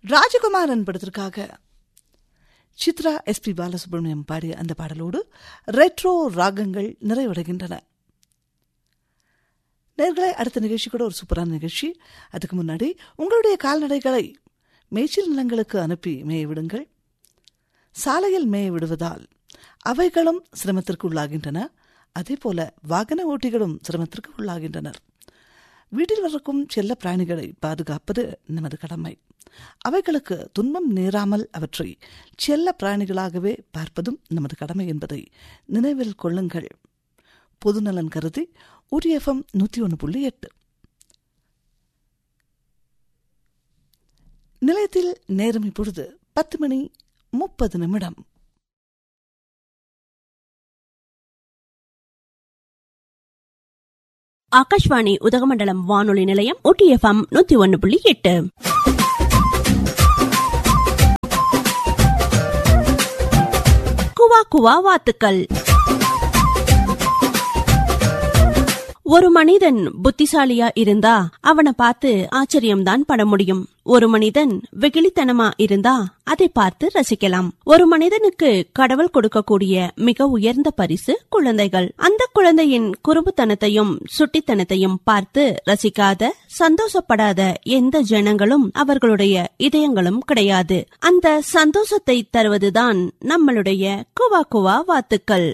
ராஜகுமாரன் படத்திற்காக சித்ரா எஸ்பி பாலசுப்ரமணியம் பாடிய அந்த பாடலோடு ரெட்ரோ ராகங்கள் நிறைவடைகின்றன நேர்களை அடுத்த நிகழ்ச்சி கூட ஒரு சூப்பரான நிகழ்ச்சி அதுக்கு முன்னாடி உங்களுடைய கால்நடைகளை மேய்ச்சல் நிலங்களுக்கு அனுப்பி மேய விடுங்கள் சாலையில் மேய விடுவதால் அவைகளும் சிரமத்திற்கு உள்ளாகின்றன அதே போல வாகன ஓட்டிகளும் சிரமத்திற்கு உள்ளாகின்றனர் வீட்டில் வளர்க்கும் செல்ல பிராணிகளை பாதுகாப்பது நமது கடமை அவைகளுக்கு துன்பம் நேராமல் அவற்றை செல்ல பிராணிகளாகவே பார்ப்பதும் நமது கடமை என்பதை நினைவில் கொள்ளுங்கள் பொதுநலன் கருதி உரியஃபம் நூற்றி ஒன்று புள்ளி எட்டு நிலையத்தில் நேரம் இப்பொழுது பத்து மணி முப்பது நிமிடம் ஆகாஷ்வாணி உதகமண்டலம் வானொலி நிலையம் ஒட்டிஎஃப்எம் நூத்தி ஒன்னு புள்ளி எட்டு குவா குவா வாத்துக்கள் ஒரு மனிதன் புத்திசாலியா இருந்தா அவனை பார்த்து ஆச்சரியம்தான் பட முடியும் ஒரு மனிதன் வெகுளித்தனமா இருந்தா அதை பார்த்து ரசிக்கலாம் ஒரு மனிதனுக்கு கடவுள் கொடுக்கக்கூடிய மிக உயர்ந்த பரிசு குழந்தைகள் அந்த குழந்தையின் குறும்புத்தனத்தையும் சுட்டித்தனத்தையும் பார்த்து ரசிக்காத சந்தோஷப்படாத எந்த ஜனங்களும் அவர்களுடைய இதயங்களும் கிடையாது அந்த சந்தோஷத்தை தருவதுதான் நம்மளுடைய குவா குவா வாத்துக்கள்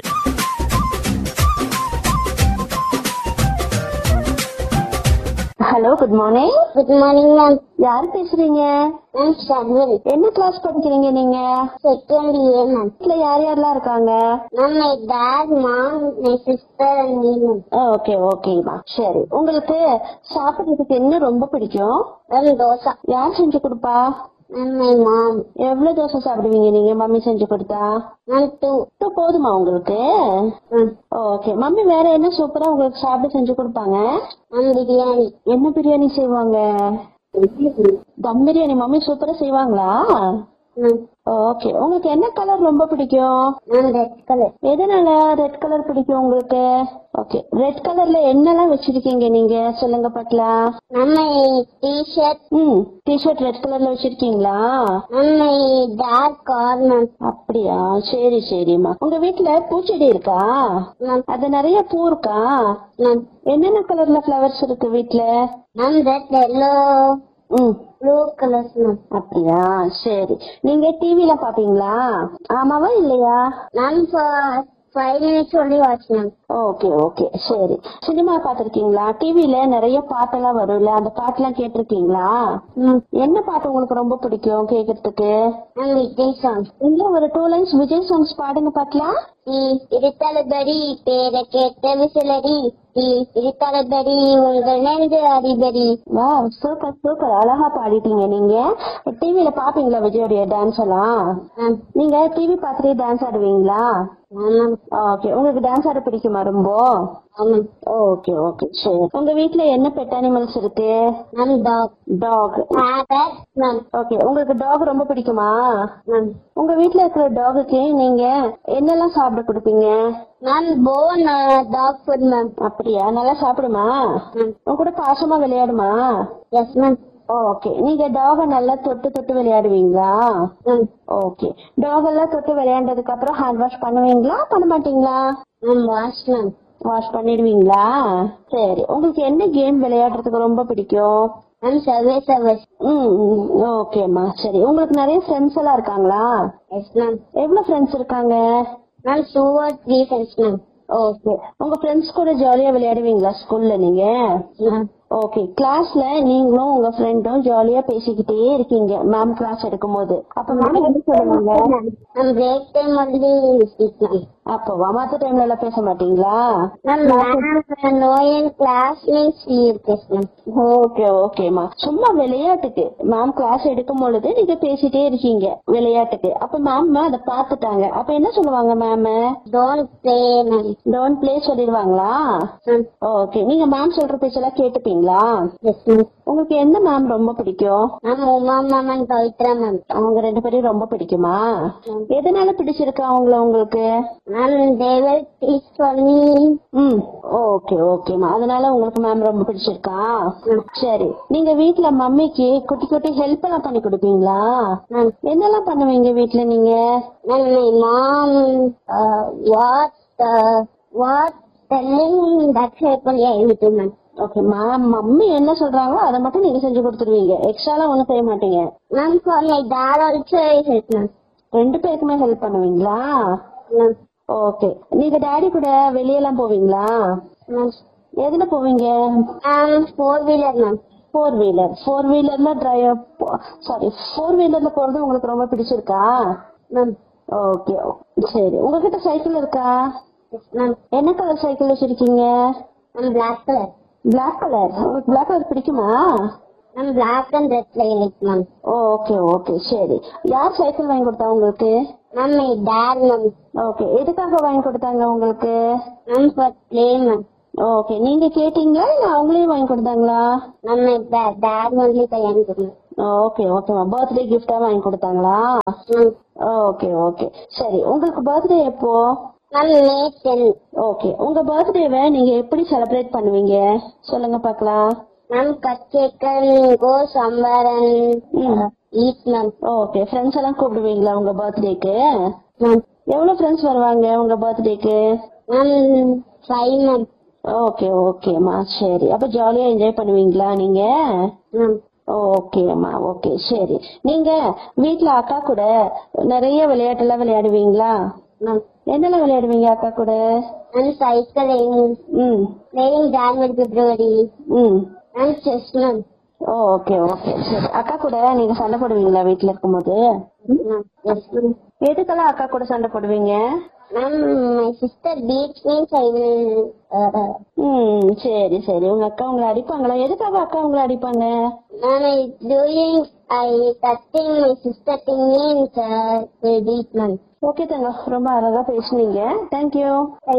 hello good morning good morning ma'am யார் பேசுறீங்க மேம் ஷர்வில் என்ன கிளாஸ் படிக்கிறீங்க நீங்க செகண்ட் இயர் மேம் வீட்ல யார் யாரெல்லாம் இருக்காங்க ma'am my dad mom my sister and me ma'am okay ஓகேங்கம்மா சரி உங்களுக்கு சாப்பிடுறதுக்கு என்ன ரொம்ப பிடிக்கும் மேம் தோசை யார் செஞ்சு கொடுப்பா மேம் மை மாம் எவ்வளவு தோசை சாப்பிடுவீங்க நீங்க மம்மி செஞ்சு கொடுத்தா மேம் டூ இப்போ போதுமா உங்களுக்கு மேம் ஓகே மம்மி வேற என்ன சூப்பரா உங்களுக்கு சாப்பிட செஞ்சு கொடுப்பாங்க மேம் பிரியாணி என்ன பிரியாணி செய்வாங்க தம் பிரியாணி மம்மி சூப்பரா செய்வாங்களா மேம் ஓகே உங்களுக்கு என்ன கலர் ரொம்ப பிடிக்கும் மேம் ரெட் கலர் எதனால ரெட் கலர் பிடிக்கும் உங்களுக்கு ஓகே ரெட் கலர்ல என்னெல்லாம் வச்சிருக்கீங்க நீங்க சொல்லுங்க பாக்கலாம் ma'am my T-shirt hmm T-shirt red கலர்ல வச்சிருக்கீங்களா ma'am my dad car ma'am அப்படியா சரி சரிம்மா உங்க வீட்ல பூச்செடி இருக்கா மேம் அது நிறைய பூ இருக்கா மேம் என்னென்ன கலர்ல ஃபிளவர்ஸ் இருக்கு வீட்ல ma'am red yellow hmm blue colours ma'am அப்படியா சரி நீங்க டிவில பாப்பீங்களா ஆமாவா இல்லையா ma'am five minutes only watch ma'am okay okay சரி சினிமா பாத்திருக்கீங்களா டிவில நிறைய பாட்டெல்லாம் வரும்ல அந்த பாட்டெல்லாம் கேட்டிருக்கீங்களா மேம் என்ன பாட்டு உங்களுக்கு ரொம்ப பிடிக்கும் கேக்குறதுக்கு மேம் விஜய் சாங் இல்ல ஒரு டூ லைன்ஸ் விஜய் சாங்ஸ் பாடுங்க பாக்கலாம் இருத்தலபடி பேர கேட்ட விசிலடி இருத்தலபடி உங்கள் நெஞ்சு அடிபடி வா சூப்பர் சூப்பர் அழகா பாடிட்டீங்க நீங்க டிவில பாப்பீங்களா விஜயோடைய டான்ஸ் எல்லாம் மேம் நீங்க டிவி பார்த்துட்டே டான்ஸ் ஆடுவீங்களா மேம் ஓகே உங்களுக்கு டான்ஸ் ஆட பிடிக்குமா ரொம்ப மேம் ஓகே ஓகே சரி உங்க வீட்ல என்ன பெட் அனிமல்ஸ் இருக்கு ma'am dog dog parrot ma'am okay உங்களுக்கு டாக் ரொம்ப பிடிக்குமா மேம் உங்க வீட்ல இருக்கிற டாகுக்கு நீங்க என்னெல்லாம் சாப்பிட கொடுப்பீங்க ma'am bone dog food ma'am அப்படியா நல்லா சாப்பிடுமா மேம் உங்க கூட பாசமா விளையாடுமா எஸ் மேம் ஓகே நீங்க டாக நல்லா தொட்டு தொட்டு விளையாடுவீங்களா மேம் ஓகே டாக் எல்லாம் தொட்டு விளையாண்டதுக்கு அப்புறம் ஹேண்ட் வாஷ் பண்ணுவீங்களா பண்ண மாட்டீங்களா மேம் வாஷ் மேம் வாஷ் பண்ணிடுவீங்களா சரி உங்களுக்கு என்ன கேம் விளையாடுறதுக்கு ரொம்ப பிடிக்கும் மேம் சர்வே சர்வீஸ் ம் ஓகேம்மா சரி உங்களுக்கு நிறைய ஃப்ரெண்ட்ஸ் எல்லாம் இருக்காங்களா எஸ் மேம் எவ்வளவு ஃப்ரெண்ட்ஸ் இருக்காங்க ma'am two or three friends ma'am okay உங்க ஃப்ரெண்ட்ஸ் கூட ஜாலியா விளையாடுவீங்களா ஸ்கூல்ல நீங்க மேம் ஓகே கிளாஸ்ல நீங்களும் உங்க ஃப்ரெண்டும் ஜாலியா பேசிக்கிட்டே இருக்கீங்க மேம் கிளாஸ் எடுக்கும் போது அப்ப மேம் என்ன சொல்லுவாங்க ma'am break time only speak ma'am அப்போவா மத்த டைம்ல எல்லாம் பேச மாட்டீங்களா ma'am ma'am no in class means leave case ma'am okay ஓகேமா சும்மா விளையாட்டுக்கு மேம் கிளாஸ் எடுக்கும் பொழுது நீங்க பேசிட்டே இருக்கீங்க விளையாட்டுக்கு அப்ப மேம் அதை பாத்துட்டாங்க அப்ப என்ன சொல்லுவாங்க ma'am don't play ma'am don't play சொல்லிடுவாங்களா மேம் ஓகே நீங்க மேம் சொல்ற பேச்செல்லாம் கேட்டுப்பீங்களா எஸ் மேம் உங்களுக்கு எந்த மேம் ரொம்ப பிடிக்கும் ma'am Uma ma'am and Pavithra ma'am அவங்க ரெண்டு பேரும் ரொம்ப பிடிக்குமா எதனால பிடிச்சிருக்கு அவங்கள உங்களுக்கு Ma'am, they will teach for me. Hmm okay ஓகேம்மா அதனால உங்களுக்கு மேம் ரொம்ப பிடிச்சிருக்கா சரி நீங்க வீட்ல மம்மிக்கு குட்டி குட்டி ஹெல்ப் எல்லாம் பண்ணி கொடுப்பீங்களா என்னெல்லாம் பண்ணுவீங்க வீட்ல நீங்க Ma'am, my mom, uh, what, uh, what telling that's happened, yeah, everything, ma'am. ஓகேம்மா மம்மி என்ன சொல்றாங்களோ அதை மட்டும் நீங்க செஞ்சு கொடுத்துருவீங்க எக்ஸ்ட்ராலாம் ஒண்ணும் செய்ய மாட்டீங்க Ma'am, for my dad also is it, ma'am. ரெண்டு பேருக்குமே ஹெல்ப் பண்ணுவீங்களா Ma'am, ஓகே நீங்க டாடி கூட வெளியெல்லாம் போவீங்களா ma'am. எதுல போவீங்க Um, four wheeler, ma'am. Four wheeler four வீலர்ல டிரைவ் சாரி ஃபோர் வீலர்ல போறது உங்களுக்கு ரொம்ப பிடிச்சிருக்கா Ma'am, ஓகே சரி உங்ககிட்ட சைக்கிள் இருக்கா yes, ma'am. என்ன கலர் சைக்கிள் வச்சிருக்கீங்க Ma'am, black color. Black colour உங்களுக்கு Black கலர் பிடிக்குமா Ma'am, black and red like, ma'am. Okay okay சரி யார் சைக்கிள் வாங்கி கொடுத்தா உங்களுக்கு Ma'am, my dad, ma'am. Okay எதுக்காக வாங்கி கொடுத்தாங்க உங்களுக்கு Ma'am, for play, ma'am. Okay நீங்க கேட்டீங்களா இல்ல அவங்களே வாங்கி கொடுத்தாங்களா Ma'am, my da- dad only பையன் ma'am. ஓகே ஓகேமா பர்த்டே கிஃப்டா வாங்கி கொடுத்தாங்களா Ma'am, ஓகே ஓகே சரி உங்களுக்கு பர்த்டே எப்போ ma'am, May 10. ஓகே உங்க பர்த்டேவை நீங்க எப்படி செலிப்ரேட் பண்ணுவீங்க சொல்லுங்க பார்க்கலாம் Ma'am, cut cake and go somewhere and hmm. eat, ma'am. Okay friends எல்லாம் கூப்பிடுவீங்களா உங்க பர்த்டேக்கு Ma'am, எவ்வளவு ஃப்ரெண்ட்ஸ் வருவாங்க உங்க பர்த்டேக்கு ma'am, five, ma'am. ஓகே ஓகேம்மா சரி அப்ப ஜாலியா என்ஜாய் பண்ணுவீங்களா நீங்க Ma'am, ஓகேம்மா ஓகே சரி நீங்க வீட்ல அக்கா கூட நிறைய விளையாட்டு எல்லாம் விளையாடுவீங்களா ma'am. என்னெல்லாம் விளையாடுவீங்க அக்கா கூட And cycling, ம் playing January, February. ம் And chess, ma'am. Okay okay சரி அக்கா கூட நீங்க சண்டை போடுவீங்களா வீட்ல இருக்கும்போது Ma'am, yes, ma'am. எதுக்கெல்லாம் அக்கா கூட சண்டை போடுவீங்க Ma'am, my sister beats me, so I will, uh, ம் சரி சரி உங்க அக்கா உங்களை அடிப்பாங்களா எதுக்காக அக்கா உங்களை அடிப்பாங்க ma'am, I doing, I touching my sister thing means, uh, will beat, ma'am. Okay தங்க ரொம்ப அழகா பேசுனீங்க தேங்க்யூ